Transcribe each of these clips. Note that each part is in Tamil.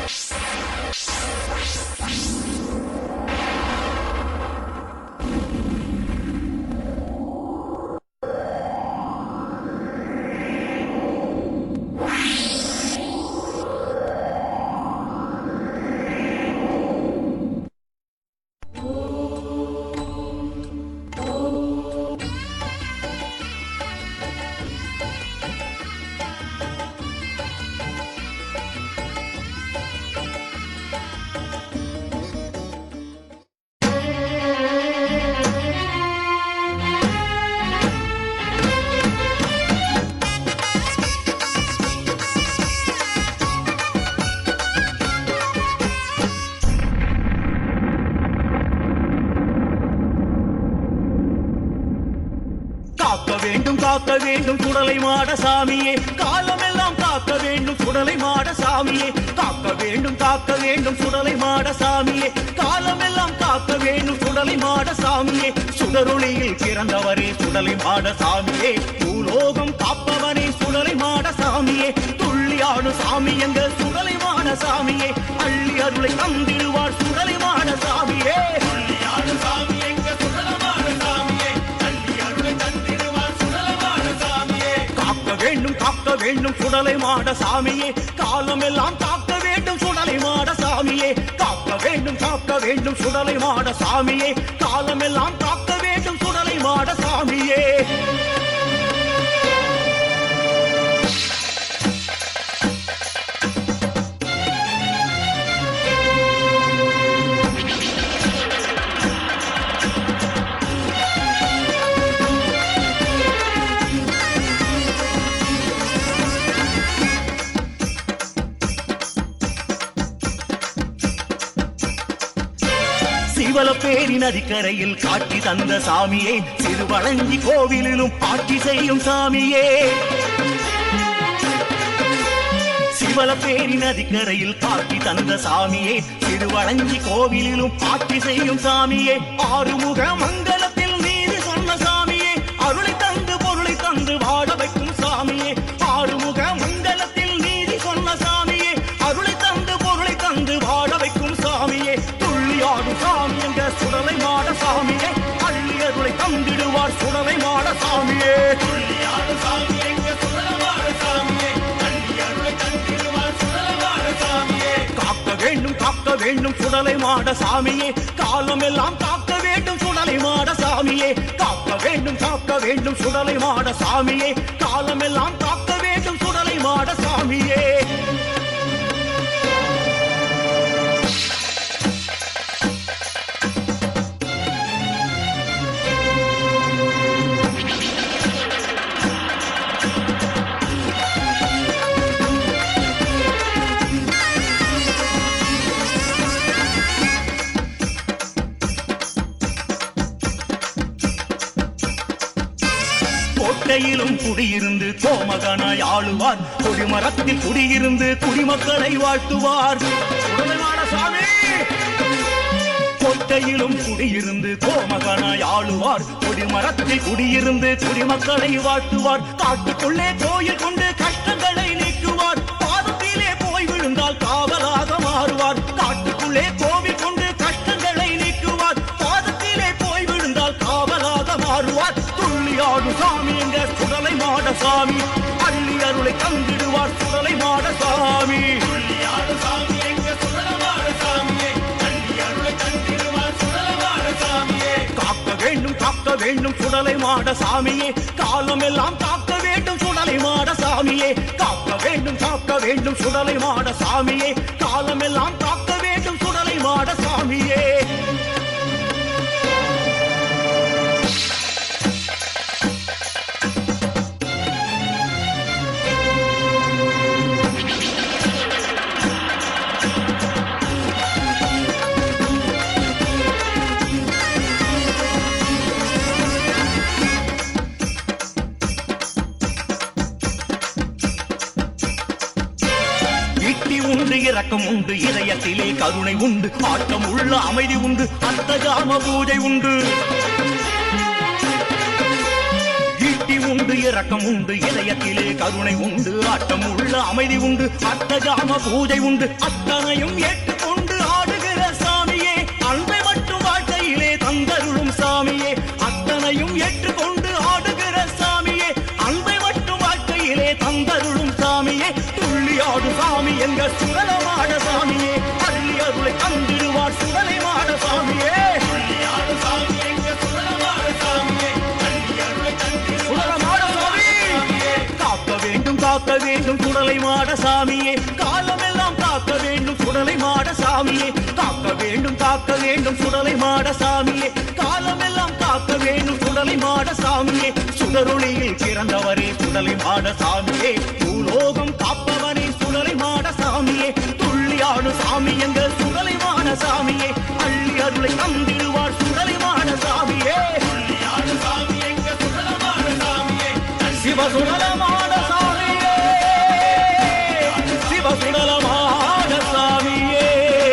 காக்க வேண்டும் காக்க வேண்டும் சுடலை மாட சாமியே காலமெல்லாம் காக்க வேண்டும் சுடலை மாட சாமியே காக்க வேண்டும் காக்க வேண்டும் சுடலை மாட சாமியே காலமெல்லாம் காக்க வேண்டும் சுடலை மாட சாமியே சுடரொளியில் பிறந்தவரே சுடலை மாட சாமியே பூலோகம் காப்பவனே சுடலை மாட சாமியே துள்ளியாடு சாமி எங்க சுடலை மாட சாமியே அள்ளி அருளை தந்திடுவார் சுடலை மாட சாமியே துள்ளியாடு சாமி எங்க சுடலை மாட சாமியே அள்ளி அருளை தந்திடுவார் சுடலை மாட சாமியே காக்க வேண்டும் காக்க வேண்டும் சுடலை மாட சாமியே காலமெல்லாம் காக்க வேண்டும் சுடலை மாட சாமியே காக்க வேண்டும் காக்க வேண்டும் சுடலை மாட சாமியே காலமெல்லாம் காக்க வேண்டும் சுடலை மாட சாமியே சிவலப்பேரி நதிக்கரையில் காட்சி தந்த சாமியே சிறுவளஞ்சி கோவிலிலும் ஆட்சி செய்யும் சாமியே சிவலப்பேரி நதிக்கரையில் காட்சி தந்த சாமியே சிறுவளஞ்சி கோவிலிலும் ஆட்சி செய்யும் சாமியே ஆறுமுக மங்கலத்தில் நீதி சொன்ன சாமியே அருளை தந்து பொருளை தந்து வாழ வைக்கும் சாமியே ஆறுமுக மங்கலத்தில் நீதி சொன்ன சாமியே அருளை தந்து பொருளை தந்து வாழ வைக்கும் சாமியே துள்ளியாடும் சாமி என்ற சுடலை மாட சாமியே அள்ளி அருளை தந்திடுவார் சுடலை மாட சாமியே துள்ளியாடும் சாமி எங்க சுடலை மாட சாமியே அள்ளி அருளை தந்திடுவார் சுடலை மாட சாமியே காக்க வேண்டும் காக்க வேண்டும் சுடலை மாட சாமியே காலமெல்லாம் காக்க வேண்டும் சுடலை மாட சாமியே காக்க வேண்டும் காக்க வேண்டும் சுடலை மாட சாமியே காலமெல்லாம் காக்க வேண்டும் சுடலை மாட சாமியே கோட்டையிலும் குடியிருந்து கோமகனாய் ஆளுவார் கொடிமரத்தில் குடியிருந்து குடிமக்களை வாழ்த்துவார் உடனமான சாமி கோட்டையிலும் குடியிருந்து கோமகனாய் ஆளுவார் கொடிமரத்தில் குடியிருந்து குடிமக்களை வாழ்த்துவார் காட்டுக்குள்ளே கோயில் கொண்டு கஷ்டங்களை நீக்குவார் பாதத்திலே போய் விழுந்தால் காவலாக மாறுவார் காட்டுக்குள்ளே கோவில் கொண்டு கஷ்டங்களை நீக்குவார் பாதத்திலே போய் விழுந்தால் காவலாக மாறுவார் துள்ளியாடு சாமி எங்க சுடலை மாட சாமி அள்ளி அருளை தந்திடுவார் சுடலை மாட சாமி துள்ளியாடு சாமி எங்க சுடலை மாட சாமியே அள்ளி அருளை தந்திடுவார் சுடலை மாட சாமியே காக்க வேண்டும் காக்க வேண்டும் சுடலை மாட சாமியே காலமெல்லாம் காக்க வேண்டும் சுடலை மாட சாமியே காக்க வேண்டும் காக்க வேண்டும் சுடலை மாட சாமியே காலமெல்லாம் காக்க வேண்டும் சுடலை மாட சாமியே இட்டி உண்டு இரக்கம் உண்டு இதயத்திலே கருணை உண்டு ஆட்டம் உள்ள அமைதி உண்டு அர்த்தஜாம பூஜை உண்டு ஈட்டி பக்தி உண்டு இரக்கம் உண்டு இதயத்திலே கருணை உண்டு ஆட்டம் உள்ள அமைதி உண்டு அத்தஜாம பூஜை உண்டு அத்தனையும் ஏற்றுக்கொண்டு ஆடுகிற சாமியே அன்பை மட்டும் வாழ்க்கையிலே தந்தருளும் சாமியே அத்தனையும் ஏற்றுக்கொண்டு ஆடுகிற சாமியே அன்பை மட்டும் வாழ்க்கையிலே தந்தருளும் சாமியே துள்ளி ஆடு சாமி எங்க சுடலமாட சாமியே பள்ளி அருளை தந்திடுவார் சுடலை மாட சாமியே சுடலமாட சாமி காக்க வேண்டும் காக்க வேண்டும் சுடலை மாட சாமியே காலமெல்லாம் காக்க வேண்டும் சுடலை மாட சாமியே காக்க வேண்டும் காக்க வேண்டும் சுடலை மாட சாமியே காலமெல்லாம் காக்க வேண்டும் சுடலை மாட சாமியே சுடரொளியில் பிறந்தவரே சுடலை மாட சாமியே பூலோகம் காப்பவனே சுடலை மாட சாமியே துள்ளியாடு சாமி எங்க சுடலை மாட சாமியே அள்ளி அருளை தந்திடுவார் சுடலை மாட சாமியே சிவசுடலமான சாமியே சிவசுடலமான சாமியே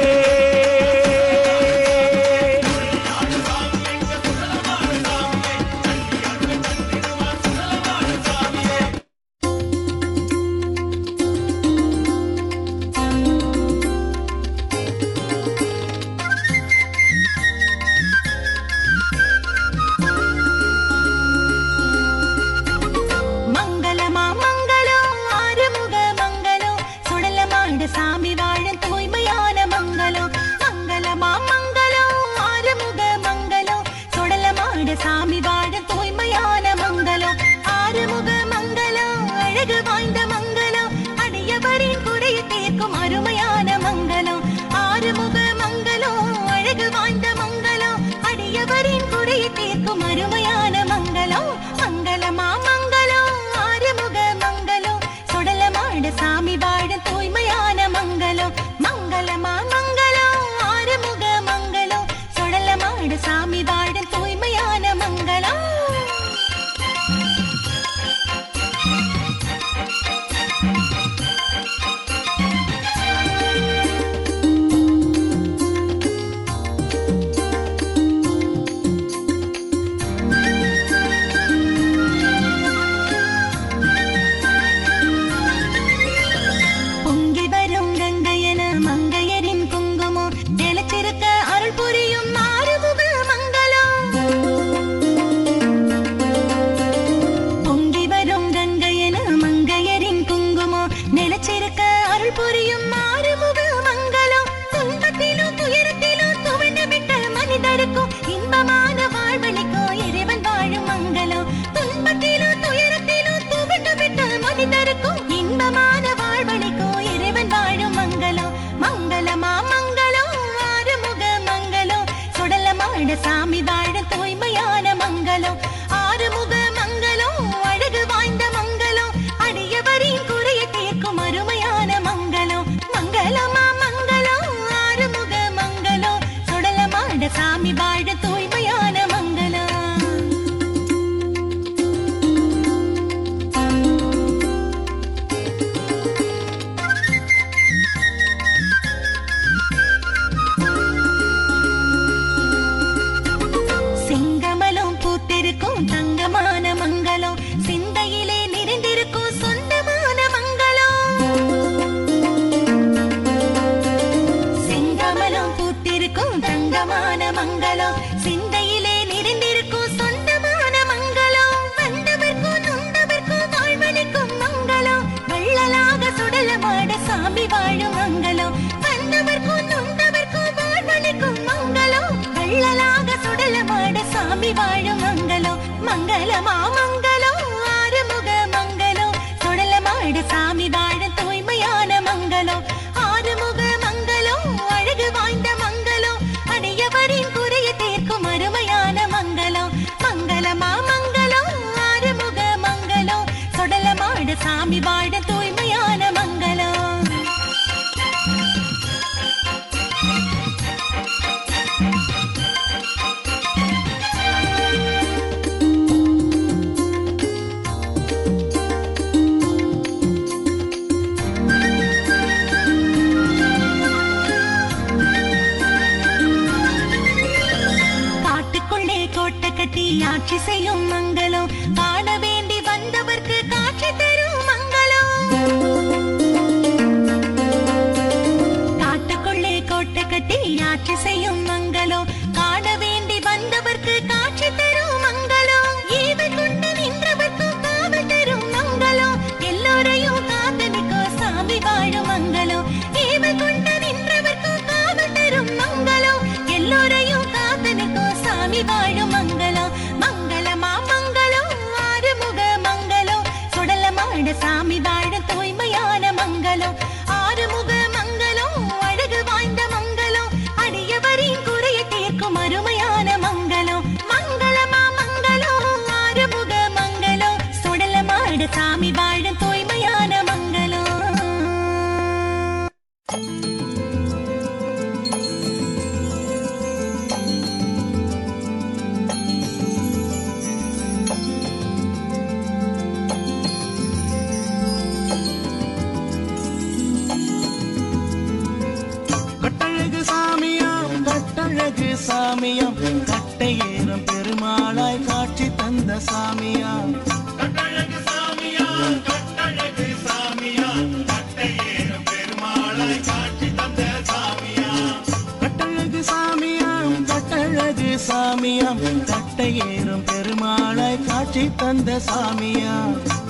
மங்களமா மங்களம் ஆறுமுக மங்களம் சுடலமாண்ட சாமி வாழ தூய்மையான மங்களம் மங்களமா மங்களம் ஆறுமுக மங்களம் சுடலமாண்ட சாமி வாழ தூய்மையான மங்களம் ஆறுமுக மங்களம் அழகு வாய்ந்த மங்களம் அடியவரின் குறைய தீர்க்கும் அருமையான மங்களம் ஆறுமுக மங்களம் அழகு வாய்ந்த மங்களம் அடியவரின் குறைய தீர்க்கும் அருமையான மங்களம் மங்களமா மங்களம் ஆறுமுக மங்களம் சுடலமாட சாமி வாழ தூய்மையான மங்களம் மங்களமா மங்களம் ஆறுமுக மங்களம் சுடலமாட சாமி வாழ தூய்மையான மங்களம் பொங்கி வரும் கங்கையன மங்கையரின் குங்குமம் நிலச்சிருக்க அருள் புரியும் மாறுமுக மங்களம் பொங்கி வரும் கங்கையன மங்கையரின் குங்குமம் நிலச்சிருக்க அருள் புரியும் மாறுமுக மங்களம் துன்பத்திலும் துயரத்திலும் துவண்டு விட்ட மனிதருக்கும் இன்பமான வாழ்வழிக்கும் இறைவன் வாழும் மங்களம் துன்பத்திலும் துயரத்திலும் துவண்டு விட்ட மனிதருக்கும் இன்பமான வாழ்வழிக்கும் இறைவன் வாழும் மங்களம் மங்களமா மங்களம் ஆறுமுக மங்களம் சுடலமாட சாமி வாழ தூய்மையான மங்களம் ஆறுமுக மங்களம் அழகு வாய்ந்த மங்களம் அடியவரின் குறைய தீர்க்கும் அருமையான மங்களம் மங்களமா மங்களம் ஆறுமுக மங்களம் சுடலமாட சாமி வாழ தூய்மையான மங்களம் செங்கமலம் பூத்திருக்கும் தங்கமான மங்களம் சிந்தையிலே நிறைந்திருக்கும் சொந்தமான மங்களம் செங்கமலம் பூத்திருக்கும் தங்கமான மங்களம் சிந்தையிலே நிறைந்திருக்கும் சொந்தமான மங்களம் வந்தவர்க்கும் நொந்தவர்க்கும் வாழ்வழிக்கும் மங்களம் வள்ளலாக சுடலமாட சாமி வாழும் மங்களம் வந்தவர்க்கும் நொந்தவர்க்கும் வாழ்வழிக்கும் மங்களம் வள்ளலாக சுடலமாட சாமி வாழும் மங்களம் மங்களமா மங்களம் ஆறுமுக மங்களம் சுடலமாட சாமி வாழ தூய்மையான மங்களம் ஆறுமுக மங்களம் அழகு வாய்ந்த மங்களம் அடியவரின் குறைய தீர்க்கும் அருமையான மங்களம் மங்களமா மங்களம் ஆறுமுக மங்களம் சுடலமாட சாமி வாழ தூய்மையான மங்களம் காட்டுக்குள்ளே கோட்டை கட்டி ஆட்சி செய்யும் மங்களம் காண வேண்டி காட்சி செய்யும் மங்களம் காண வேண்டி வந்தவர்க்கு காட்சி தரும் மங்களம் ஈவை கொண்டு நின்றவர்க்கு காவல் தரும் மங்களம் எல்லோரையும் காத்து நிற்கோ சாமி வாழும் மங்களம் ஈவை கொண்டு நின்றவர்க்கு காவல் தரும் மங்களம் எல்லோரையும் காத்து நிற்கோ சாமி வாழும் மங்களம் மங்களமா மங்களம் ஆறுமுக மங்களம் சுடலமாட சாமி வாழும் தூய்மையான மங்களம் ஆறுமுக மங்களம் அழகு வாய்ந்த மங்களம் அடியவரின் குறைய தீர்க்கும் அருமையான மங்களம் மங்களமா மங்களம் ஆறுமுக மங்களம் சுடலமாட சாமி வாழும் தூய்மையான மங்களம் கட்டழகு சாமியாம் கட்டழகு சாமியாம் கட்டையேறும் பெருமாளாய் காட்சி தந்த சாமியாம் கட்டழகு சாமியா கட்டழகு சாமியா கட்டையேறும் பெருமாளாய் காட்சி தந்த சாமியா கட்டழகு சாமியாம் கட்டழகு சாமியாம் கட்டையேறும் பெருமாளாய் காட்சி தந்த சாமியாம்